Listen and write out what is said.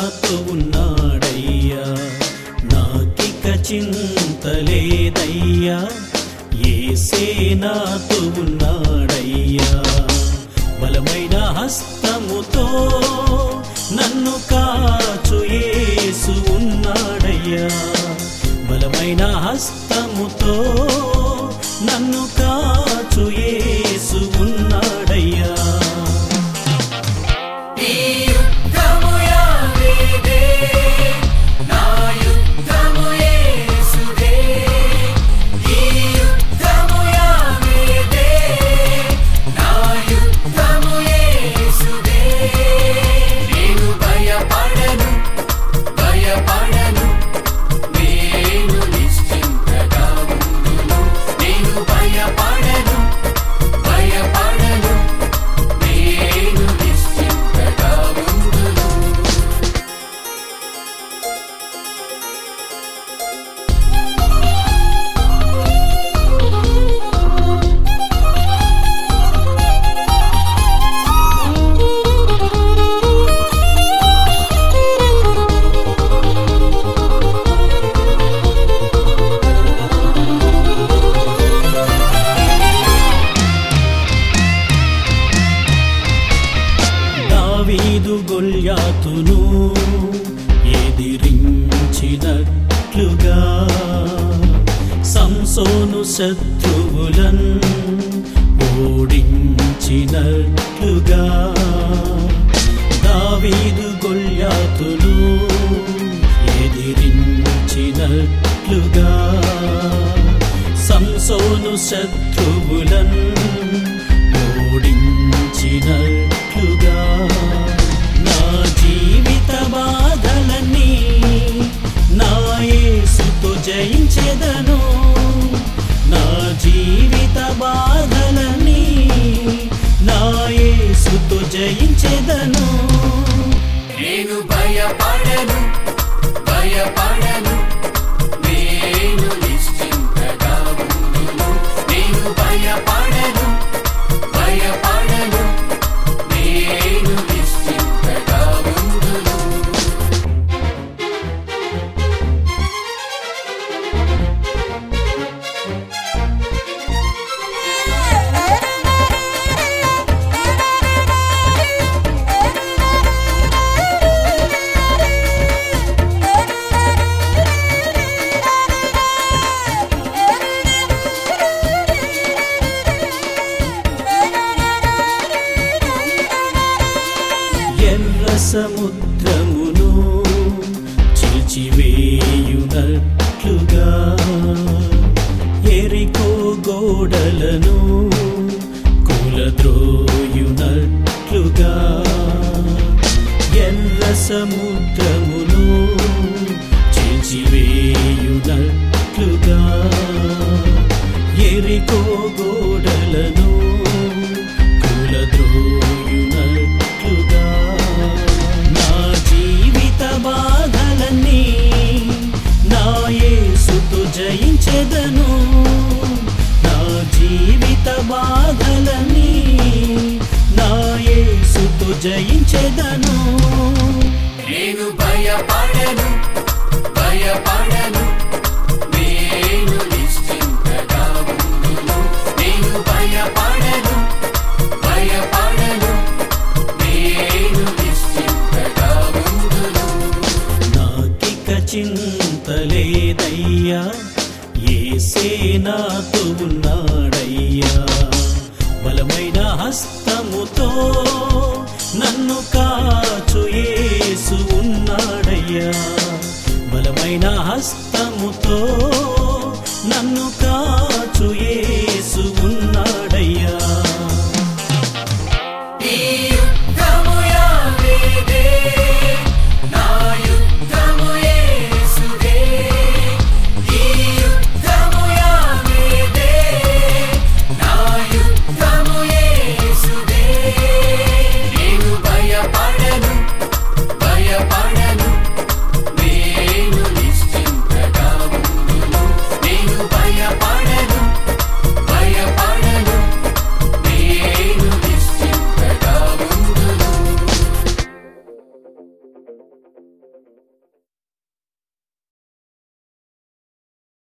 నాతో ఉన్నాడయ్యా నాకిక చింతలేదయ్యా ఏసే నాతో ఉన్నాడయ్యా బలమైన హస్తముతో నన్ను కాచు యేసు ఉన్నాడయ్యా బలమైన హస్తముతో నన్ను కాచు యేసు ఉన్నాడయ్యా ఈ యుద్ధము యావేదే నా యుద్ధము యేసుదే ఈ యుద్ధము యావేదే నా యుద్ధము యేసుదే నేను భయపడను భయపడను నేను నిశ్చింతగా ఉండును నేను భయపడను భయపడను నేను నిశ్చింతగా ఉండును దావీదు గొల్యాతును ఎదిరించినట్లుగా సంసోను శత్రువులన్ ఓడించినట్లుగా దావీదు గొల్యాతును ఎదిరించినట్లుగా సంసోను శత్రువులన్ ఓడించినట్లుగా నా జీవిత బాధలన్నీ నా యేసుతో జయించెదను నా జీవిత బాధలన్నీ నా యేసుతో జయించెదను నేను భయపడను భయపడను నేను నిశ్చింతగా ఉండును నేను భయపడను భయపడను నేను నిశ్చింతగా ఉండును ఎర్ర సముద్రమును చిల్చివేయునట్లుగా ఎరికో గోడలను కూలద్రోయునట్లుగా ఎర్ర సముద్రమును చిల్చివేయునట్లుగా ఎరికో గోడలను కూలద్రోయునట్లుగా నా జీవిత బాధలన్నీ నా యేసుతో జయించెదను నా జీవిత బాధలన్నీ నా యేసుతో జయించెదను నేను భయపడను భయపడను నేను నిశ్చింతగా ఉండును నేను భయపడను భయపడను నేను నిశ్చింతగా ఉండును నాకిక చింతలేదయ్యా ఏసే నాతో ఉన్నాడయ్యా బలమైన హస్తముతో నన్ను కాచు యేసు ఉన్నాడయ్యా